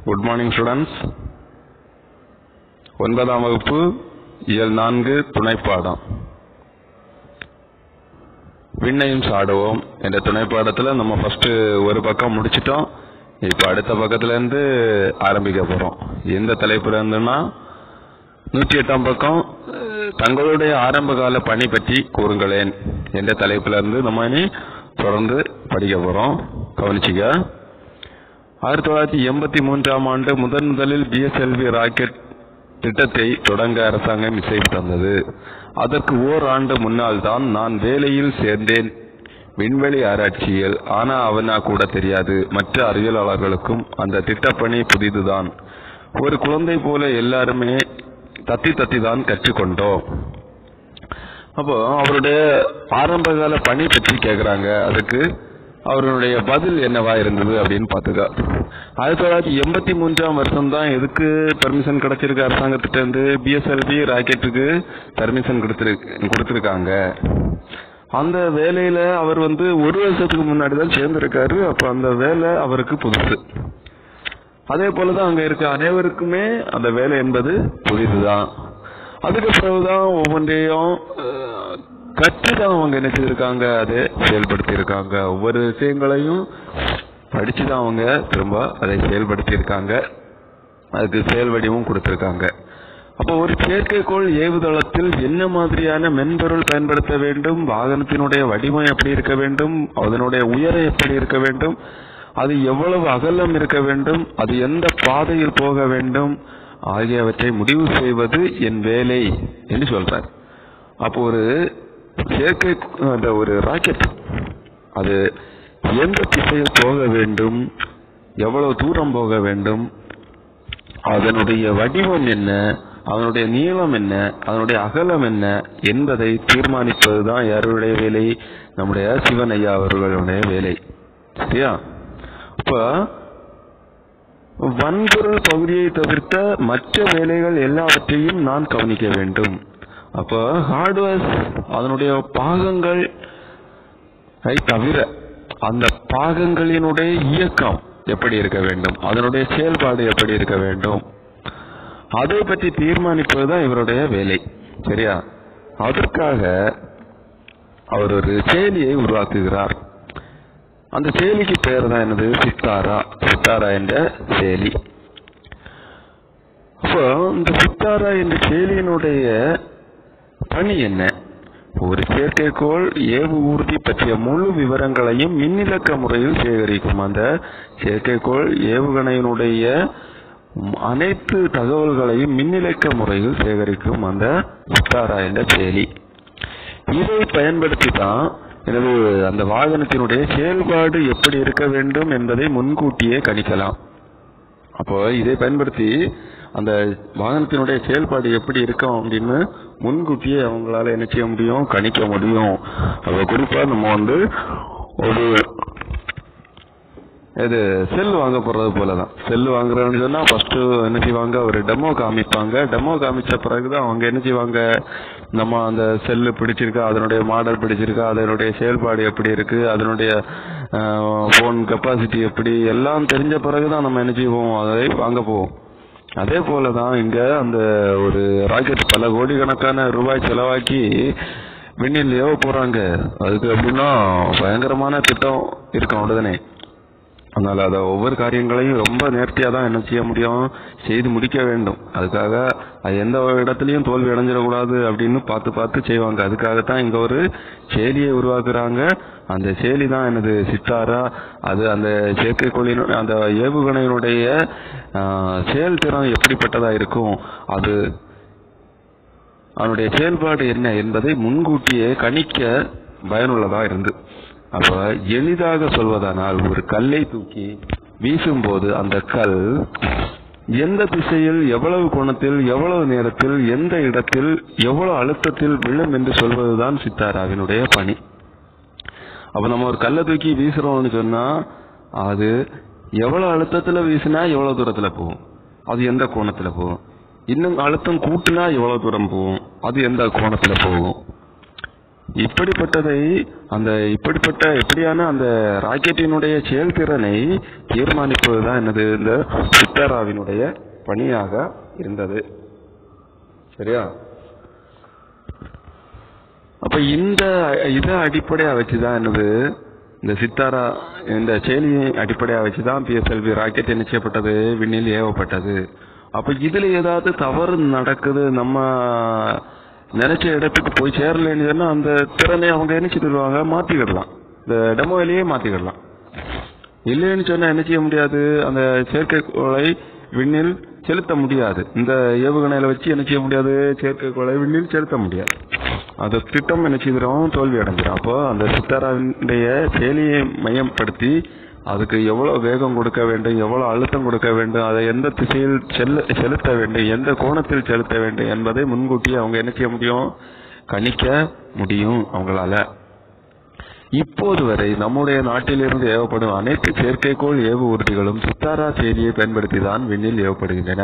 good morning students ஒன்பதாம் வகுப்பு இயல் நான்கு துணைப்பாடம் விண்ணையும் சாடுவோம் என்ற துணைப்பாடத்துல நம்ம ஃபர்ஸ்ட் ஒரு பக்கம் முடிச்சிட்டோம் இப்ப அடுத்த பக்கத்துல இருந்து ஆரம்பிக்க போறோம் எந்த தலைப்புல இருந்துன்னா நூற்றி எட்டாம் பக்கம் அஹ், தங்களுடைய ஆரம்ப கால பணி பற்றி கூறுங்களேன் என்ற தலைப்புல இருந்து நம்ம இனி தொடர்ந்து படிக்க போறோம் கவனிச்சுக்க ஆயிரத்தி தொள்ளாயிரத்தி எண்பத்தி மூன்றாம் ஆண்டு முதன் முதலில் பிஎஸ்எல்வி ராக்கெட் திட்டத்தை தொடங்க அரசாங்கம் இசைவு தந்தது அதற்கு ஓராண்டு முன்னால் தான் நான் வேலையில் சேர்ந்தேன் விண்வெளி ஆராய்ச்சியில் ஆனா அவனா கூட தெரியாது மற்ற அறிவியலாளர்களுக்கும் அந்த திட்டப்பணி புதிதுதான் ஒரு குழந்தை போல எல்லாருமே தத்தி தத்தி தான் கற்றுக்கொண்டோம் அப்போ அவருடைய ஆரம்பகால பணி பற்றி கேக்குறாங்க அதுக்கு அவருடைய பதில் என்னவா இருந்தது அப்படின்னு பாத்துக்க ஆயிரத்தி தொள்ளாயிரத்தி எண்பத்தி மூன்றாம் வருஷம் தான் எதுக்கு பெர்மிஷன் கிடைச்சிருக்கு அரசாங்கத்திட்ட இருந்து பிஎஸ்எல்வி ராக்கெட்டுக்கு பெர்மிஷன் கொடுத்திருக்கு கொடுத்திருக்காங்க அந்த வேலையில அவர் வந்து ஒரு வருஷத்துக்கு முன்னாடி தான் சேர்ந்திருக்காரு அப்ப அந்த வேலை அவருக்கு புதுசு அதே போலதான் அங்க இருக்க அனைவருக்குமே அந்த வேலை என்பது புதிதுதான் அதுக்கு பிறகுதான் ஒவ்வொன்றையும் அஹ், கற்றுதான் அவங்க என்ன செய்திருக்காங்க அதை செயல்படுத்தி இருக்காங்க ஒவ்வொரு விஷயங்களையும் படிச்சுதான் அவங்க திரும்ப அதை செயல்படுத்தி இருக்காங்க அதுக்கு செயல் வடிவம் கொடுத்திருக்காங்க அப்போ ஒரு செயற்கைக்கோள் ஏவுதளத்தில் என்ன மாதிரியான மென்பொருள் பயன்படுத்த வேண்டும் வாகனத்தினுடைய வடிவம் எப்படி இருக்க வேண்டும் அதனுடைய உயரம் எப்படி இருக்க வேண்டும் அது எவ்வளவு அகலம் இருக்க வேண்டும் அது எந்த பாதையில் போக வேண்டும் ஆகியவற்றை முடிவு செய்வது என் வேலை என்று சொல்றார் அப்போ ஒரு செயற்கை அந்த ஒரு ராக்கெட் அது எந்த திசையில் போக வேண்டும் எவ்வளவு தூரம் போக வேண்டும் அதனுடைய வடிவம் என்ன அதனுடைய நீளம் என்ன அதனுடைய அகலம் என்ன என்பதை தீர்மானிப்பதுதான் யாருடைய வேலை நம்முடைய சிவன் ஐயா அவர்களுடைய வேலை சரியா அப்ப வன்பொருள் பகுதியை தவிர்த்த மற்ற வேலைகள் எல்லாவற்றையும் நான் கவனிக்க வேண்டும் அப்ப ஹார்ட்வேர்ஸ் அதனுடைய பாகங்கள் ஐ தவிர அந்த பாகங்களினுடைய இயக்கம் எப்படி இருக்க வேண்டும் அதனுடைய செயல்பாடு எப்படி இருக்க வேண்டும் அதை பற்றி தீர்மானிப்பதுதான் இவருடைய வேலை சரியா அதற்காக அவர் ஒரு செயலியை உருவாக்குகிறார் அந்த செயலிக்கு பெயர் தான் என்னது சித்தாரா சித்தாரா என்ற செயலி அப்போ இந்த சித்தாரா என்ற செயலியினுடைய பணி என்ன ஒரு செயற்கைக்கோள் ஏவு ஊர்தி பற்றிய முழு விவரங்களையும் மின்னிலக்க முறையில் சேகரிக்கும் அந்த செயற்கைக்கோள் ஏவுகணையினுடைய ம், அனைத்து தகவல்களையும் மின்னிலக்க முறையில் சேகரிக்கும் அந்த சித்தாரா என்ற செயலி இதை பயன்படுத்தி தான் எனது அந்த வாகனத்தினுடைய செயல்பாடு எப்படி இருக்க வேண்டும் என்பதை முன்கூட்டியே கணிக்கலாம் அப்போ இதை பயன்படுத்தி அந்த வாகனத்தினுடைய செயல்பாடு எப்படி இருக்கும் அப்படின்னு முன்கூட்டியே அவங்களால என்ன செய்ய முடியும் கணிக்க முடியும் அப்ப குறிப்பா நம்ம வந்து ஒரு இது செல் வாங்க போறது போலதான் செல் வாங்குறோம்னு சொன்னா ஃபர்ஸ்ட் என்ன செய்வாங்க ஒரு டெமோ காமிப்பாங்க டெமோ காமிச்ச பிறகுதான் அவங்க என்ன செய்வாங்க நம்ம அந்த செல்லு பிடிச்சிருக்கா அதனுடைய மாடல் பிடிச்சிருக்கா அதனுடைய செயல்பாடு எப்படி இருக்கு அதனுடைய போன் கெப்பாசிட்டி எப்படி எல்லாம் தெரிஞ்ச பிறகுதான் நம்ம என்ன செய்வோம் அதை வாங்க போவோம் அதே போலதான் இங்க அந்த ஒரு ராக்கெட் பல கோடிக்கணக்கான ரூபாய் செலவாக்கி விண்ணில் ஏவ போறாங்க அதுக்கு அப்படின்னா பயங்கரமான திட்டம் இருக்கும் அவ்வளவுதானே அதனால அத ஒவ்வொரு காரியங்களையும் ரொம்ப நேர்த்தியா தான் என்ன செய்ய முடியும் செய்து முடிக்க வேண்டும் அதுக்காக அது எந்த இடத்துலயும் தோல்வி அடைஞ்சிடக்கூடாது அப்படின்னு பார்த்து பார்த்து செய்வாங்க அதுக்காகத்தான் இங்க ஒரு செயலியை உருவாக்குறாங்க அந்த செயலி தான் எனது சித்தாரா அது அந்த செயற்கைக்கோளின் அந்த ஏவுகணையினுடைய ஆஹ், செயல்திறன் எப்படிப்பட்டதா இருக்கும் அது அதனுடைய செயல்பாடு என்ன என்பதை முன்கூட்டியே கணிக்க பயனுள்ளதா இருந்து அப்ப எளிதாக சொல்வதானால் ஒரு கல்லை தூக்கி வீசும்போது அந்த கல் எந்த திசையில் எவ்வளவு கோணத்தில் எவ்வளவு நேரத்தில் எந்த இடத்தில் எவ்வளவு அழுத்தத்தில் விழும் என்று சொல்வதுதான் சித்தாராவினுடைய பணி அப்ப நம்ம ஒரு கல்லை தூக்கி வீசுறோம்னு சொன்னா அது எவ்வளவு அழுத்தத்துல வீசினா எவ்வளவு தூரத்துல போகும் அது எந்த கோணத்துல போகும் இன்னும் அழுத்தம் கூட்டினா எவ்வளவு தூரம் போகும் அது எந்த கோணத்துல போகும் இப்படிப்பட்டதை அந்த இப்படிப்பட்ட எப்படியான அந்த ராக்கெட்டினுடைய செயல்திறனை தீர்மானிப்பதுதான் என்னது இந்த சித்தாராவினுடைய பணியாக இருந்தது சரியா அப்ப இந்த இதை அடிப்படையா வச்சுதான் என்னது இந்த சித்தாரா இந்த செயலியை அடிப்படையா வச்சுதான் பிஎஸ்எல்வி ராக்கெட் என்ன செய்யப்பட்டது விண்ணில் ஏவப்பட்டது அப்ப இதுல ஏதாவது தவறு நடக்குது நம்ம நினைச்ச இடத்துக்கு போய் சேரலன்னு சொன்னா அந்த திறனை அவங்க என்ன செய்திருவாங்க மாத்திக்கிடலாம் இந்த டெமோவிலேயே மாத்திக்கிடலாம் இல்லைன்னு சொன்னா என்ன செய்ய முடியாது அந்த செயற்கைக்கோளை விண்ணில் செலுத்த முடியாது இந்த ஏவுகணையில வச்சு என்ன செய்ய முடியாது செயற்கைக்கோளை விண்ணில் செலுத்த முடியாது அது திட்டம் என்ன செய்திரும் தோல்வி அடைஞ்சிடும் அப்போ அந்த சித்தாராவுடைய செயலியை மையப்படுத்தி அதுக்கு எவ்வளவு வேகம் கொடுக்க வேண்டும் எவ்வளவு அழுத்தம் கொடுக்க வேண்டும் அதை எந்த திசையில் செல்ல செலுத்த வேண்டும் எந்த கோணத்தில் செலுத்த வேண்டும் என்பதை முன்கூட்டியே அவங்க என்ன செய்ய முடியும் கணிக்க முடியும் அவங்களால இப்போது வரை நம்முடைய நாட்டிலிருந்து ஏவப்படும் அனைத்து செயற்கைக்கோள் ஏவு ஊர்திகளும் சித்தாரா செய்தியை பயன்படுத்தி தான் விண்ணில் ஏவப்படுகின்றன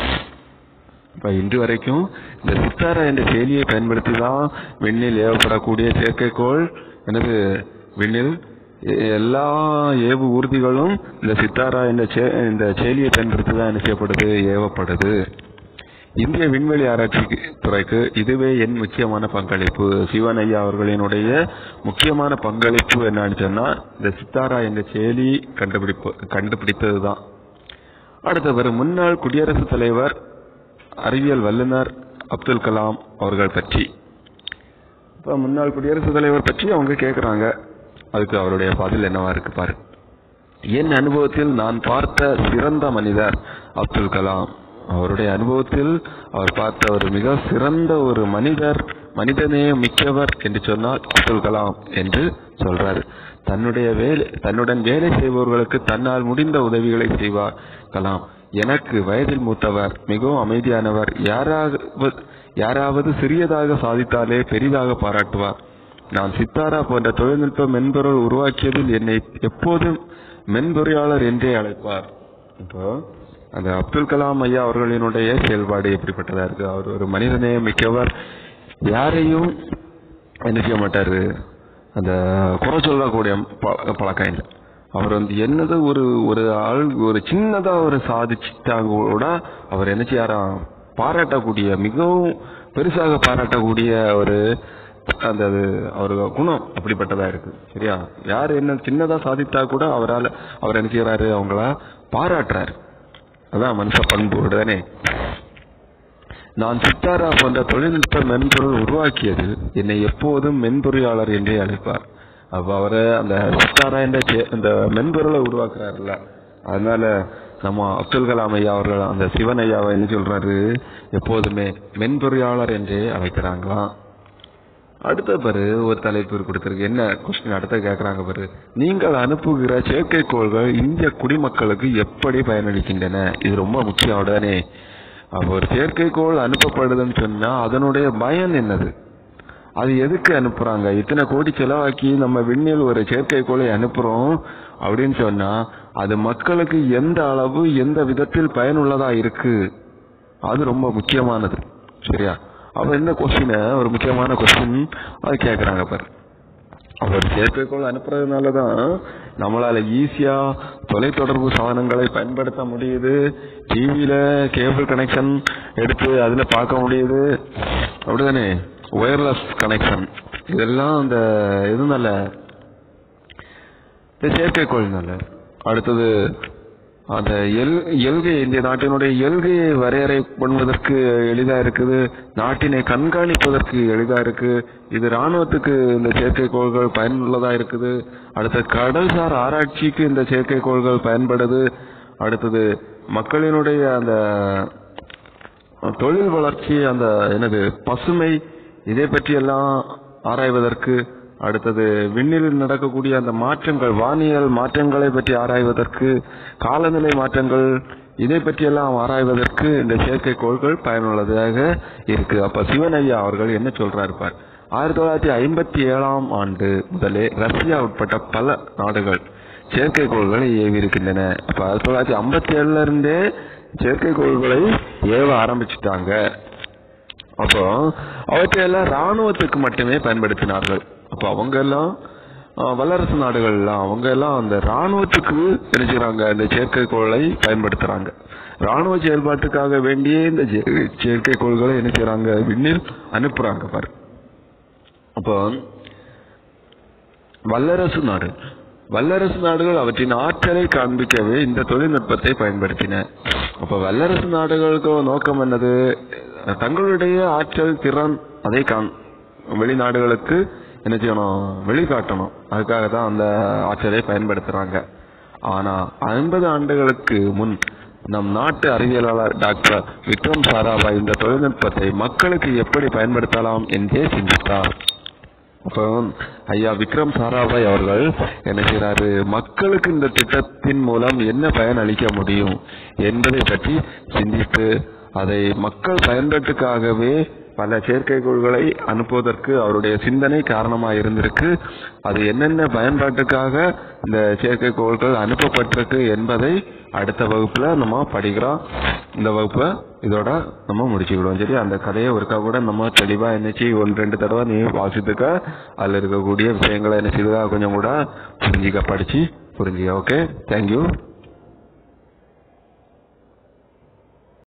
இப்ப இன்று வரைக்கும் இந்த சித்தாரா என்ற செயலியை பயன்படுத்தி தான் விண்ணில் ஏவப்படக்கூடிய செயற்கைக்கோள் எனது விண்ணில் எ- எல்லா ஏவு ஊர்திகளும் இந்த சித்தாரா என்ற செ- இந்த செயலியை பயன்படுத்தி தான் என்ன செய்யப்படுது ஏவப்படுது இந்திய விண்வெளி ஆராய்ச்சி துறைக்கு இதுவே என் முக்கியமான பங்களிப்பு சிவன் ஐயா அவர்களினுடைய முக்கியமான பங்களிப்பு என்னன்னு சொன்னா இந்த சித்தாரா என்ற செயலி கண்டுபிடிப்பு கண்டுபிடித்ததுதான் அடுத்தவர் முன்னாள் குடியரசுத் தலைவர் அறிவியல் வல்லுனர் அப்துல் கலாம் அவர்கள் பற்றி இப்ப முன்னாள் குடியரசுத் தலைவர் பற்றி அவங்க கேக்குறாங்க அதுக்கு அவருடைய பதில் என்னவா இருக்கு பாரு என் அனுபவத்தில் நான் பார்த்த சிறந்த மனிதர் அப்துல் கலாம் அவருடைய அனுபவத்தில் அவர் பார்த்த ஒரு மிக சிறந்த ஒரு மனிதர் மனிதநேய மிக்கவர் என்று சொன்னால் அப்துல் கலாம் என்று சொல்றாரு தன்னுடைய வேலை தன்னுடன் வேலை செய்பவர்களுக்கு தன்னால் முடிந்த உதவிகளை செய்வார் கலாம் எனக்கு வயதில் மூத்தவர் மிகவும் அமைதியானவர் யாராவது யாராவது சிறியதாக சாதித்தாலே பெரிதாக பாராட்டுவார் நான் சித்தாரா போன்ற தொழில்நுட்ப மென்பொருள் உருவாக்கியதில் என்னை எப்போதும் மென்பொறியாளர் என்றே அழைப்பார் இப்போ அந்த அப்துல் கலாம் ஐயா அவர்களினுடைய செயல்பாடு எப்படிப்பட்டதா இருக்கு அவர் ஒரு மனிதநேயம் மிக்கவர் யாரையும் என்ன செய்ய மாட்டாரு அந்த குறை சொல்லக்கூடிய ப- பழக்கம் இல்லை அவர் வந்து என்னது ஒரு ஒரு ஆள் ஒரு சின்னதா ஒரு சாதிச்சிட்டாங்க கூட அவர் என்ன செய்யாராம் பாராட்டக்கூடிய மிகவும் பெருசாக பாராட்டக்கூடிய ஒரு அந்த அது அவர் குணம் அப்படிப்பட்டதா இருக்கு சரியா யார் என்ன சின்னதா சாதித்தா கூட அவரால் அவர் என்ன செய்யறாரு அவங்கள பாராட்டுறாரு அதான் மனுஷ பண்பு தானே நான் சித்தாரா போன்ற தொழில்நுட்ப மென்பொருள் உருவாக்கியதில் என்னை எப்போதும் மென்பொறியாளர் என்றே அழைப்பார் அப்ப அவரு அந்த சித்தாரா என்ற செ- அந்த மென்பொருளை உருவாக்குறாருல்ல அதனால நம்ம அப்துல் கலாம் ஐயா அவர்கள் அந்த சிவன் ஐயாவை என்ன சொல்றாரு எப்போதுமே மென்பொறியாளர் என்றே அழைக்கிறாங்களாம் அடுத்த பாரு ஒரு தலைப்பு கொடுத்திருக்கு என்ன கொஸ்டின் அடுத்த கேக்குறாங்க பாரு நீங்கள் அனுப்புகிற செயற்கைக்கோள்கள் இந்திய குடிமக்களுக்கு எப்படி பயனளிக்கின்றன இது ரொம்ப முக்கியம் உடனே அப்ப ஒரு செயற்கைக்கோள் அனுப்பப்படுதுன்னு சொன்னா அதனுடைய பயன் என்னது அது எதுக்கு அனுப்புறாங்க இத்தனை கோடி செலவாக்கி நம்ம விண்ணில் ஒரு செயற்கைக்கோளை அனுப்புறோம் அப்படின்னு சொன்னா அது மக்களுக்கு எந்த அளவு எந்த விதத்தில் பயனுள்ளதா இருக்கு அது ரொம்ப முக்கியமானது சரியா அப்ப இந்த கொஸ்டின் ஒரு முக்கியமான கொஸ்டின் அது கேக்குறாங்க பாரு அவர் செயற்கைக்கோள் அனுப்புறதுனால தான் நம்மளால ஈஸியா தொலைத்தொடர்பு சாதனங்களை பயன்படுத்த முடியுது டிவியில கேபிள் கனெக்ஷன் எடுத்து அதுல பார்க்க முடியுது அப்படிதானே ஒயர்லெஸ் கனெக்ஷன் இதெல்லாம் அந்த இதுனால இந்த செயற்கைக்கோள்னால அடுத்தது அந்த எல் எல்கை இந்திய நாட்டினுடைய எல்கையை வரையறை பண்ணுவதற்கு எளிதா இருக்குது நாட்டினை கண்காணிப்பதற்கு எளிதா இருக்கு இது ராணுவத்துக்கு இந்த செயற்கைக்கோள்கள் பயனுள்ளதா இருக்குது அடுத்த கடல்சார் ஆராய்ச்சிக்கு இந்த செயற்கைக்கோள்கள் பயன்படுது அடுத்தது மக்களினுடைய அந்த தொழில் வளர்ச்சி அந்த என்னது பசுமை இதை பற்றி எல்லாம் ஆராய்வதற்கு அடுத்தது விண்ணில் நடக்கக்கூடிய அந்த மாற்றங்கள் வானியல் மாற்றங்களை பற்றி ஆராய்வதற்கு காலநிலை மாற்றங்கள் இதை பற்றி எல்லாம் ஆராய்வதற்கு இந்த செயற்கைக்கோள்கள் பயனுள்ளதாக இருக்கு அப்ப சிவன் ஐயா அவர்கள் என்ன சொல்றாரு பார் ஆயிரத்தி தொள்ளாயிரத்தி ஐம்பத்தி ஏழாம் ஆண்டு முதலே ரஷ்யா உட்பட்ட பல நாடுகள் செயற்கைக்கோள்களை ஏவி இருக்கின்றன அப்ப ஆயிரத்தி தொள்ளாயிரத்தி ஐம்பத்தி ஏழுல இருந்தே செயற்கைக்கோள்களை ஏவ ஆரம்பிச்சுட்டாங்க அப்போ அவற்றையெல்லாம் ராணுவத்துக்கு மட்டுமே பயன்படுத்தினார்கள் அப்போ அவங்க எல்லாம் ஆஹ், வல்லரசு நாடுகள்லாம் அவங்க எல்லாம் அந்த ராணுவத்துக்கு என்ன செய்றாங்க இந்த செயற்கைக்கோளை பயன்படுத்துறாங்க ராணுவ செயல்பாட்டுக்காக வேண்டிய இந்த செயற்கை- செயற்கைக்கோள்களை என்ன செய்றாங்க விண்ணில் அனுப்புறாங்க பாரு அப்போ வல்லரசு நாடு வல்லரசு நாடுகள் அவற்றின் ஆற்றலை காண்பிக்கவே இந்த தொழில்நுட்பத்தை பயன்படுத்தின அப்ப வல்லரசு நாடுகளுக்கு நோக்கம் என்னது தங்களுடைய ஆற்றல் திறன் அதை காண் வெளிநாடுகளுக்கு என்ன செய்யணும் வெளிக்காட்டணும் அதுக்காக தான் அந்த ஆற்றலை பயன்படுத்துறாங்க ஆனா ஐம்பது ஆண்டுகளுக்கு முன் நம் நாட்டு அறிவியலாளர் டாக்டர் விக்ரம் சாராபாய் இந்த தொழில்நுட்பத்தை மக்களுக்கு எப்படி பயன்படுத்தலாம் என்றே சிந்தித்தார் அப்போ ஐயா விக்ரம் சாராபாய் அவர்கள் என்ன செய்றாரு மக்களுக்கு இந்த திட்டத்தின் மூலம் என்ன பயன் அளிக்க முடியும் என்பதை பற்றி சிந்தித்து அதை மக்கள் பயன்பாட்டுக்காகவே பல செயற்கைக்கோள்களை அனுப்புவதற்கு அவருடைய சிந்தனை காரணமாக இருந்திருக்கு அது என்னென்ன பயன்பாட்டுக்காக இந்த செயற்கைக்கோள்கள் அனுப்பப்பட்டிருக்கு என்பதை அடுத்த வகுப்புல நம்ம படிக்கிறோம் இந்த வகுப்பை இதோட நம்ம முடிச்சுக்கிடுவோம் சரி அந்த கதையை ஒருக்கா கூட நம்ம தெளிவா என்னச்சு ஒன்று ரெண்டு தடவை நீ வாசித்துக்க அதுல இருக்கக்கூடிய விஷயங்களை என்ன செய்துக்க கொஞ்சம் கூட புரிஞ்சிக்க படிச்சு புரிஞ்சிக்க ஓகே தேங்க்யூ